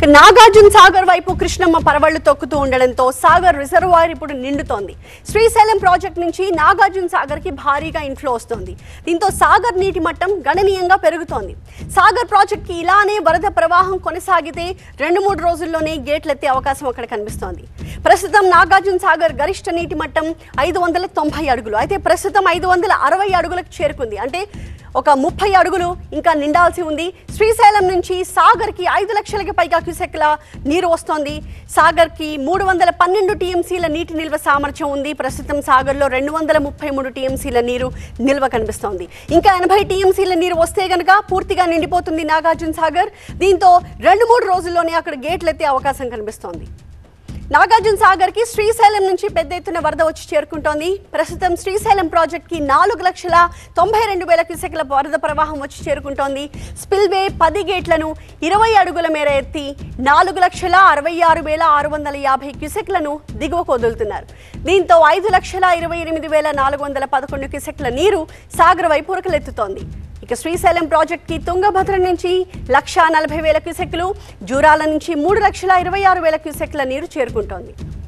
ఇక నాగార్జున సాగర్ వైపు కృష్ణమ్మ పరవళ్లు తొక్కుతూ ఉండడంతో సాగర్ రిజర్వాయర్ ఇప్పుడు నిండుతోంది శ్రీశైలం ప్రాజెక్ట్ నుంచి నాగార్జున సాగర్ కి భారీగా ఇన్ఫ్లో వస్తోంది దీంతో సాగర్ నీటి మట్టం గణనీయంగా పెరుగుతోంది సాగర్ ప్రాజెక్ట్ కి ఇలానే వరద ప్రవాహం కొనసాగితే రెండు మూడు రోజుల్లోనే గేట్లు ఎత్తే అవకాశం అక్కడ కనిపిస్తోంది ప్రస్తుతం నాగార్జున సాగర్ గరిష్ట నీటి మట్టం ఐదు వందల తొంభై అడుగులు అయితే ప్రస్తుతం ఐదు వందల అరవై అడుగులకు చేరుకుంది అంటే ఒక ముప్పై అడుగులు ఇంకా నిండాల్సి ఉంది శ్రీశైలం నుంచి సాగర్కి ఐదు లక్షలకి పైగా క్యూసెక్ల నీరు వస్తోంది సాగర్కి మూడు వందల పన్నెండు టీఎంసీల నీటి నిల్వ సామర్థ్యం ఉంది ప్రస్తుతం సాగర్లో రెండు వందల ముప్పై మూడు టీఎంసీల నీరు నిల్వ కనిపిస్తోంది ఇంకా ఎనభై టీఎంసీల నీరు వస్తే గనక పూర్తిగా నిండిపోతుంది నాగార్జున సాగర్ దీంతో రెండు మూడు రోజుల్లోనే అక్కడ గేట్లు ఎత్తే అవకాశం కనిపిస్తోంది నాగార్జున సాగర్ కి శ్రీశైలం నుంచి పెద్ద ఎత్తున వరద వచ్చి చేరుకుంటోంది ప్రస్తుతం శ్రీశైలం ప్రాజెక్ట్ కి నాలుగు లక్షల తొంభై రెండు వేల క్యూసెక్ల వరద ప్రవాహం వచ్చి చేరుకుంటోంది స్పిల్వే పది గేట్లను ఇరవై అడుగుల మేర ఎత్తి నాలుగు లక్షల అరవై ఆరు వేల ఆరు వందల యాభై క్యూసెక్లను దిగువకు వదులుతున్నారు దీంతో ఐదు లక్షల ఇరవై ఎనిమిది వేల నాలుగు వందల పదకొండు క్యూసెక్ల నీరు సాగర్ వైపు ఉరకలెత్తుతోంది ఇక శ్రీశైలం ప్రాజెక్ట్ కి తుంగభద్ర నుంచి లక్ష నలభై వేల క్యూసెక్లు జూరాల నుంచి మూడు లక్షల ఇరవై ఆరు వేల క్యూసెక్ల నీరు చేరుకుంటోంది